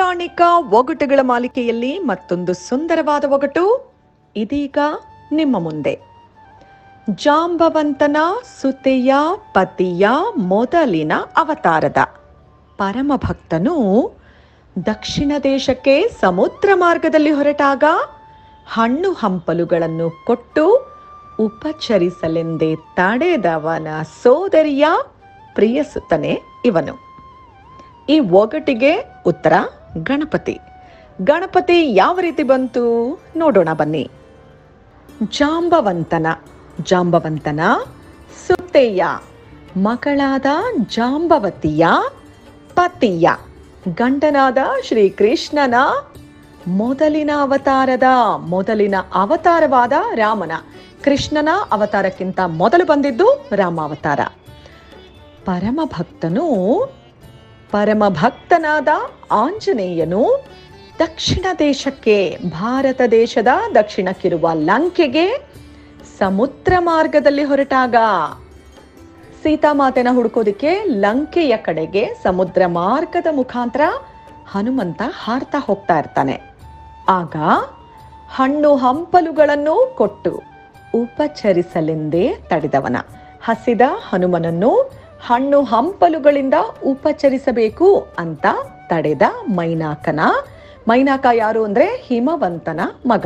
ಪೌರಾಣಿಕ ಒಗಟುಗಳ ಮಾಲಿಕೆಯಲ್ಲಿ ಮತ್ತೊಂದು ಸುಂದರವಾದ ಒಗಟು ಇದೀಗ ನಿಮ್ಮ ಮುಂದೆ ಜಾಂಬವಂತನ ಸುತೆಯ ಪತಿಯ ಮೊದಲಿನ ಅವತಾರದ ಪರಮಭಕ್ತನು ದಕ್ಷಿಣ ದೇಶಕ್ಕೆ ಸಮುದ್ರ ಮಾರ್ಗದಲ್ಲಿ ಹೊರಟಾಗ ಹಣ್ಣು ಹಂಪಲುಗಳನ್ನು ಕೊಟ್ಟು ಉಪಚರಿಸಲೆಂದೇ ತಡೆದವನ ಸೋದರಿಯ ಪ್ರಿಯಸುತನೇ ಇವನು ಈ ಒಗಟಿಗೆ ಉತ್ತರ ಗಣಪತಿ ಗಣಪತಿ ಯಾವ ರೀತಿ ಬಂತು ನೋಡೋಣ ಬನ್ನಿ ಜಾಂಬವಂತನ ಜಾಂಬವಂತನ ಸುತ್ತೆಯ ಮಗಳಾದ ಜಾಂಬವತಿಯ ಪತಿಯ ಗಂಡನಾದ ಶ್ರೀಕೃಷ್ಣನ ಮೊದಲಿನ ಅವತಾರದ ಮೊದಲಿನ ಅವತಾರವಾದ ರಾಮನ ಕೃಷ್ಣನ ಅವತಾರಕ್ಕಿಂತ ಮೊದಲು ಬಂದಿದ್ದು ರಾಮಾವತಾರ ಪರಮ ಭಕ್ತನು ಪರಮ ಭಕ್ತನಾದ ಆಂಜನೇಯನು ದಕ್ಷಿಣ ದೇಶಕ್ಕೆ ಭಾರತ ದೇಶದ ದಕ್ಷಿಣಕ್ಕಿರುವ ಲಂಕೆಗೆ ಸಮುದ್ರ ಮಾರ್ಗದಲ್ಲಿ ಹೊರಟಾಗ ಸೀತಾಮಾತೆನ ಹುಡುಕೋದಿಕ್ಕೆ ಲಂಕೆಯ ಕಡೆಗೆ ಸಮುದ್ರ ಮಾರ್ಗದ ಮುಖಾಂತರ ಹನುಮಂತ ಹಾರ್ತಾ ಹೋಗ್ತಾ ಇರ್ತಾನೆ ಆಗ ಹಣ್ಣು ಹಂಪಲುಗಳನ್ನು ಕೊಟ್ಟು ಉಪಚರಿಸಲೆಂದೇ ತಡೆದವನ ಹಸಿದ ಹನುಮನನ್ನು ಹಣ್ಣು ಹಂಪಲುಗಳಿಂದ ಉಪಚರಿಸಬೇಕು ಅಂತ ತಡೆದ ಮೈನಾಕನ ಮೈನಾಕ ಯಾರು ಅಂದ್ರೆ ಹಿಮವಂತನ ಮಗ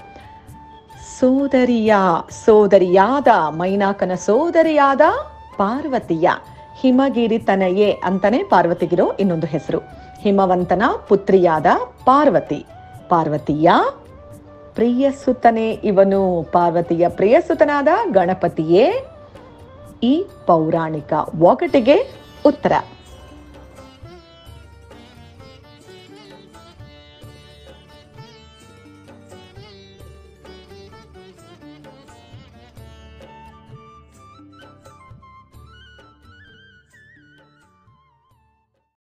ಸೋದರಿಯ ಸೋದರಿಯಾದ ಮೈನಾಕನ ಸೋದರಿಯಾದ ಪಾರ್ವತಿಯ ಹಿಮಗಿರಿ ತನಯೇ ಅಂತಾನೆ ಪಾರ್ವತಿಗಿರೋ ಇನ್ನೊಂದು ಹೆಸರು ಹಿಮವಂತನ ಪುತ್ರಿಯಾದ ಪಾರ್ವತಿ ಪಾರ್ವತಿಯ ಪ್ರಿಯಸುತನೇ ಇವನು ಪಾರ್ವತಿಯ ಪ್ರಿಯಸುತನಾದ ಗಣಪತಿಯೇ ಈ ಪೌರಾಣಿಕ ಒಗಟಿಗೆ ಉತ್ತರ